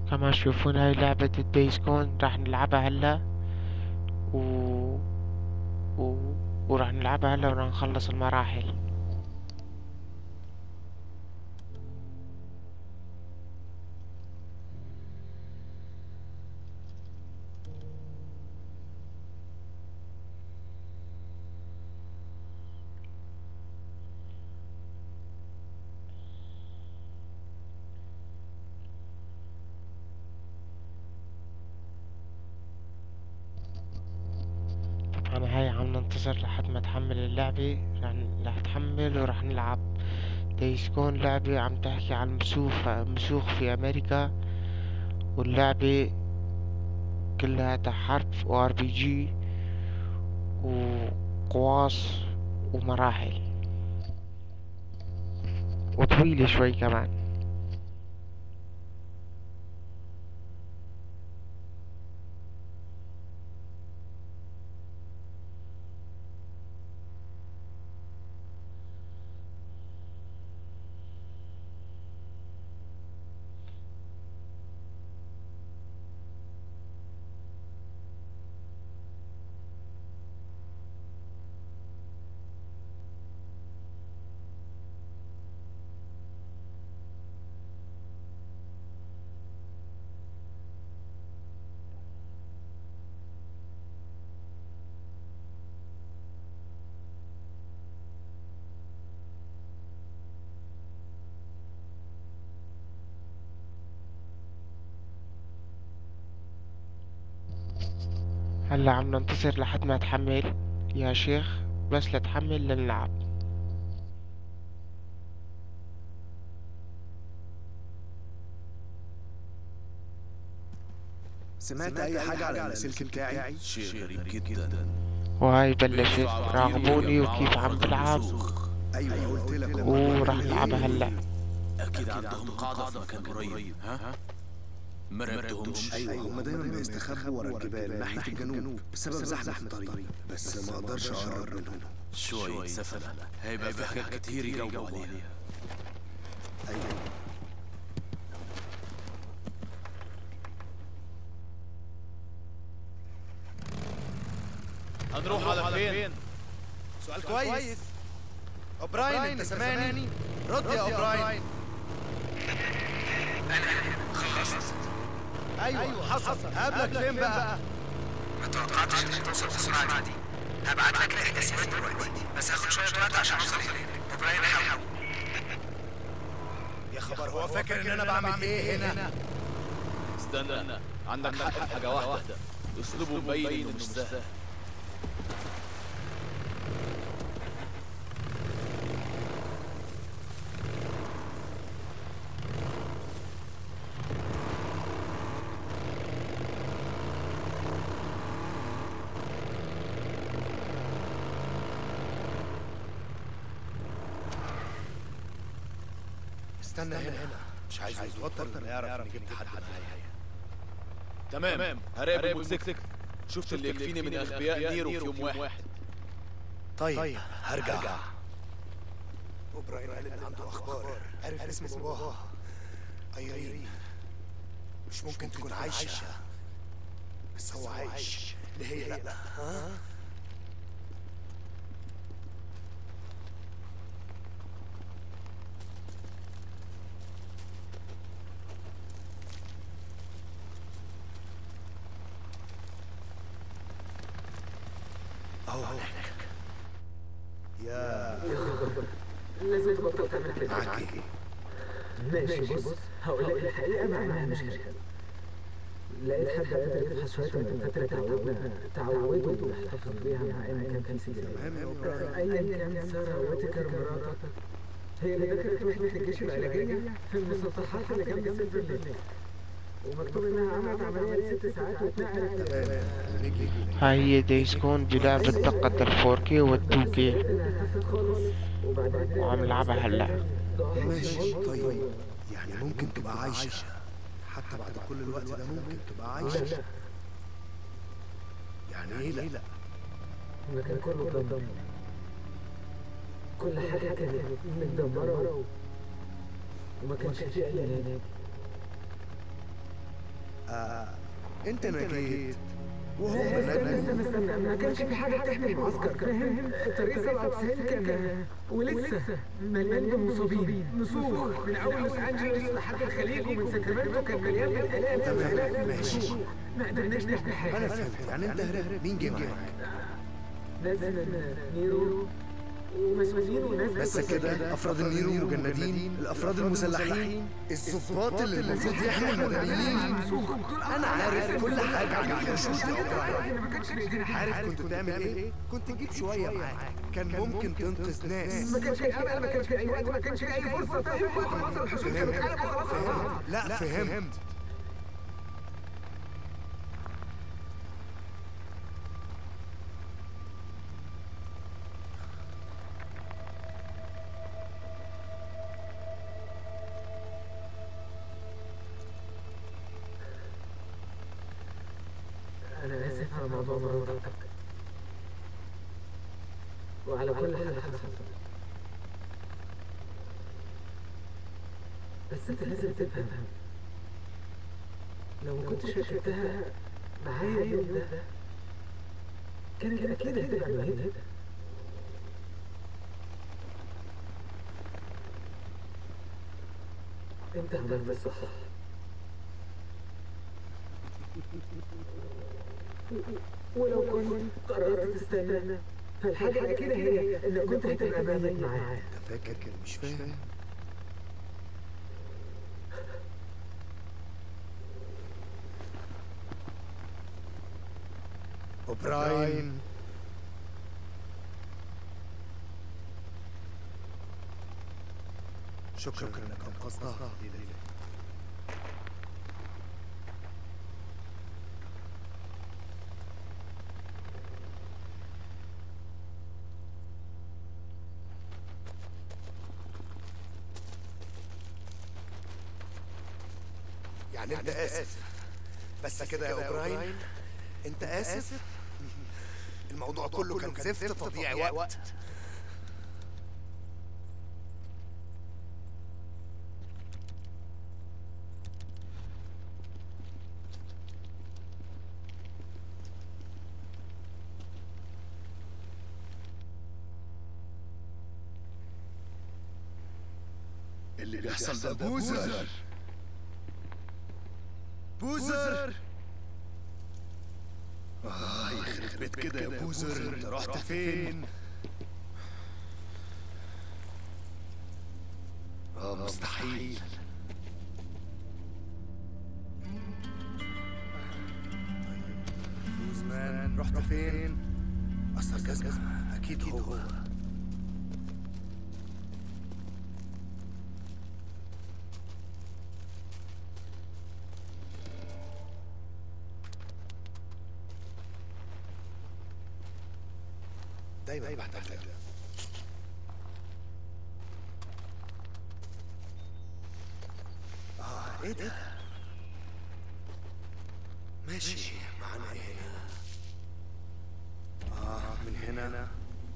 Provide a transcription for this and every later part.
كما تشوفون هاي لعبة الدايس كون راح نلعبها هلا و... و... وراح نلعبها هلا وراح نخلص المراحل طبعا هاي عم ننتظر لحد ما تحمل اللعبة رح رح تحمل وراح نلعب دايس كون لعبة عم تحكي عن مسوخ مسوخ في أمريكا واللعبة كلها حرب و ار بي جي وقواص ومراحل وطويلة شوي كمان هلا عم ننتظر لحد ما تحمل يا شيخ بس لتحمل لنلعب سمعت اي حاجة على اللاسلكي بتاعي؟ شيء غريب جدا وهاي بلشت راغبوني وكيف عم بلعب ايوه قلت لك وراح نلعبها هلا اكيد عندهم قاعده في مكان قريب ها ما راقبتهمش ايوه هما دايما بيستخبوا ورا الجبال ناحية الجنوب بسبب زحمة الطريق بس ما اقدرش اقرب منهم شويه سفله هيبقى في حاجات كتير يجاوبوا عليها ايوه هنروح على فين؟ سؤال كويس اوبراين انت سامعني رد يا اوبراين خلصت ايوه حصل قابلك فين بقى ما توقعتش انك توصل بالسرعه دي هبعت لك الاحداثيات دلوقتي بس هاخد شويه وقت عشان اوصل هناك وبراين حاول يا خبر هو فاكر ان انا بعمل ايه هنا استنى عندك حق في حاجه واحده اسلوبه مبين انه مش سهل استنى هنا مش عايز يتوتر لما يعرف اني جبت حد معايا تمام هراقب الموتوسيكل شفت اللي يكفيني من اغبياء نيرو في يوم واحد طيب هرجع اوبراين قال ان عنده اخبار عرف اسم باباها ايرين مش ممكن تكون عايشه بس هو عايش اللي هي لا ها اهو هناك يا لازم تبطل تعمل كده معاك ايه ماشي بص هقول لك الحقيقه مع انها مش كده لقيت حد قادر يبحث شويه من فتره تعودنا تعودوا نحتفظ بيها مع ان كان في سجن ايا كان ساره وتكر مراتك هي اللي دخلت وحده الجيش العلاجيه في المسطحات اللي جنب سيلفر ليك ومكتوب انها عملت عمليه ست ساعات واتنقلت هاي هي دايس كون بلعبة دقة الفور كي والتو كي انها خفت خالص وبعدين وعم نلعبها هلا ماشي طيب يعني ممكن تبقى عايشة حتى بعد كل الوقت ده ممكن تبقى عايشة يعني ايه لا المكان كله اتدمر كل حاجة كانت متدمرة وما كانش فيه أي نادي آه انت نجيت وهم استنى نجوا استنى استنى ما كانش في حاجة تحمي المعسكر فاهم؟ الطريق 97 كان ولسه مليان بالمصابين نسوخ من أول لوس أنجلوس لحد الخليج ومن ساكرامنتو كان مليان بالآلاف والآلاف من ماشي. النسوخ ما قدرناش نحمي انا حاجة فهمت يعني انت هربت مين جه معاك ناس من نيرو ومسؤولين وناس بس كده افراد النيرو مجندين الافراد المسلحين الضباط اللي المفروض يحموا المدنيين انا عارف كل حاجه عن الجاسوس يا أوبراين. ما كانش بإيدينا حاجة عارف كنت تعمل ايه كنت تجيب شويه معاك كان ممكن تنقذ ناس ما كانش في امل ما كانش في اي وقت ما كانش في اي فرصه فاهم وقت ما وصل الحشود كانوا اتقلبوا خلاص على بعض لا فهمت انا اسف على موضوع مراتك وعلى كل حاجه حصلت بس انت لازم تفهم لو ما كنتش ركبتها معايا اليوم ده كانت اكيد هتبقى ميتة انت عملت الصح ولو كنت قررت تستنى فالحاجة الأكيدة هي إنك كنت هتبقى ميت معاه انت فاكر كده مش فاهم اوبراين شكرا انك انقذتها ليلى يعني انت اسف بس كده يا اوبراين انت اسف الموضوع كله كان زفت تضييع وقت اللي بيحصل ده بوزر بوزر آه يخرب بيت كده يا بوزر انت رحت فين؟ اه مستحيل بوزمان رحت فين اثر جزمة اكيد هو دايما بحتاج اه ايه ده ماشي معانا ايه هنا اه من هنا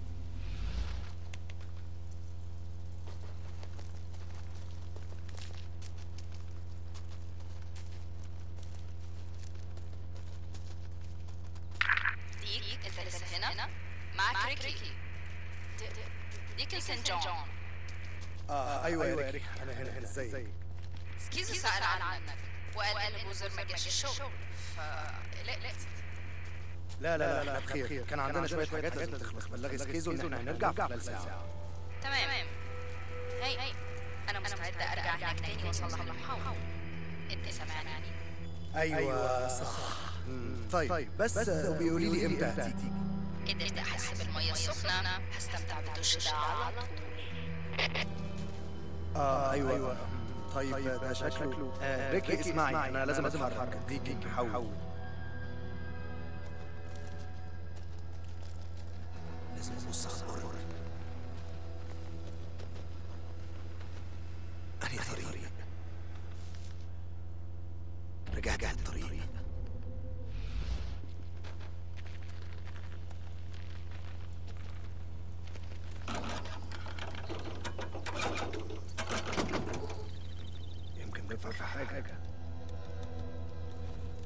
ديك انت لسه هنا معاك ريكي د- د- ديك سان جون اه ايوه يا ريك انا هنا هنا ازيك سكيزو سأل عنك وقال ان بوزر ما جاش الشغل فقلقت لا لا لا احنا بخير كان عندنا شويه حاجات لازم تخلص بلغي سكيزو ان احنا هنرجع في خلال ساعه تمام هي انا مستعدة ارجع هناك تاني واصلح المحاور انت سامعني ايوه صح مم، طيب بس بيقولي لي امتى هتيجي قدرت احس بالمية السخنة هستمتع بالدش ده على طول اه ايوه ايوه طيب ده شكله آه ريكي اسمعي انا لازم اتحرك اديكي حول لازم ابص اخبار انهي طريق رجعت على الطريق يمكن ننفع في حاجة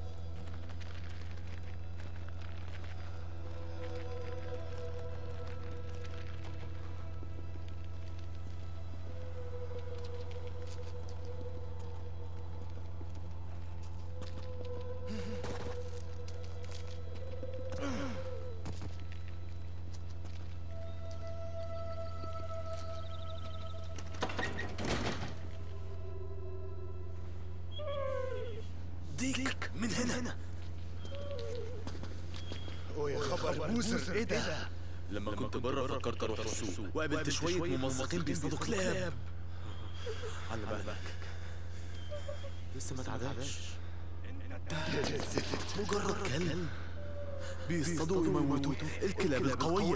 يديك من هنا اوه يا خبر بوسر ايه ده لما كنت بره فكرت اروح السوق وقابلت شويه ممزقين بيصطادوا كلاب على بالك لسه ما اتعدلش مجرد كلب بيصطادوا ويموتوا الكلاب القويه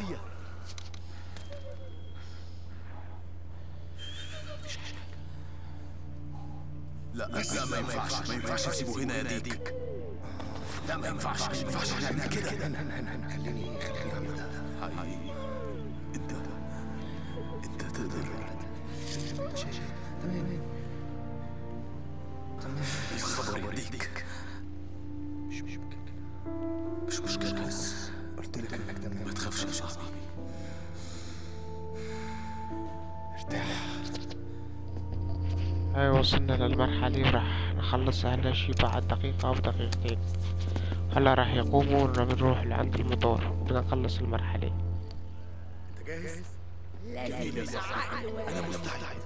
لا لا ما ينفعش ما ينفعش تسيبه هنا يا ديك لا ما ينفعش ما ينفعش نعمل كده خليني خليني اعمل ده حقيقي انت انت تقدر الصبر يديك مش مشكلة مش مشكلة بس قلت لك انك تمام ما تخافش يا صاحبي ارتاح أيوة وصلنا للمرحلة دي راح نخلص هلا شي بعد دقيقة أو دقيقتين هلا راح يقوموا ونروح لعند المطار بدنا نخلص المرحلة انت جاهز انا مستعد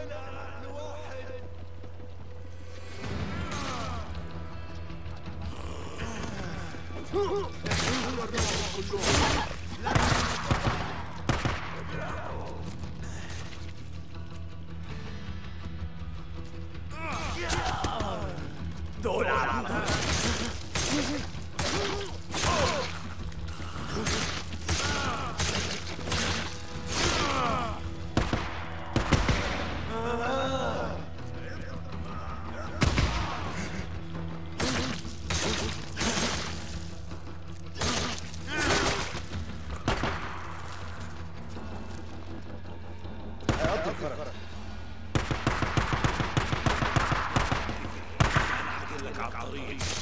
هيقضي الفرق لك على الطريق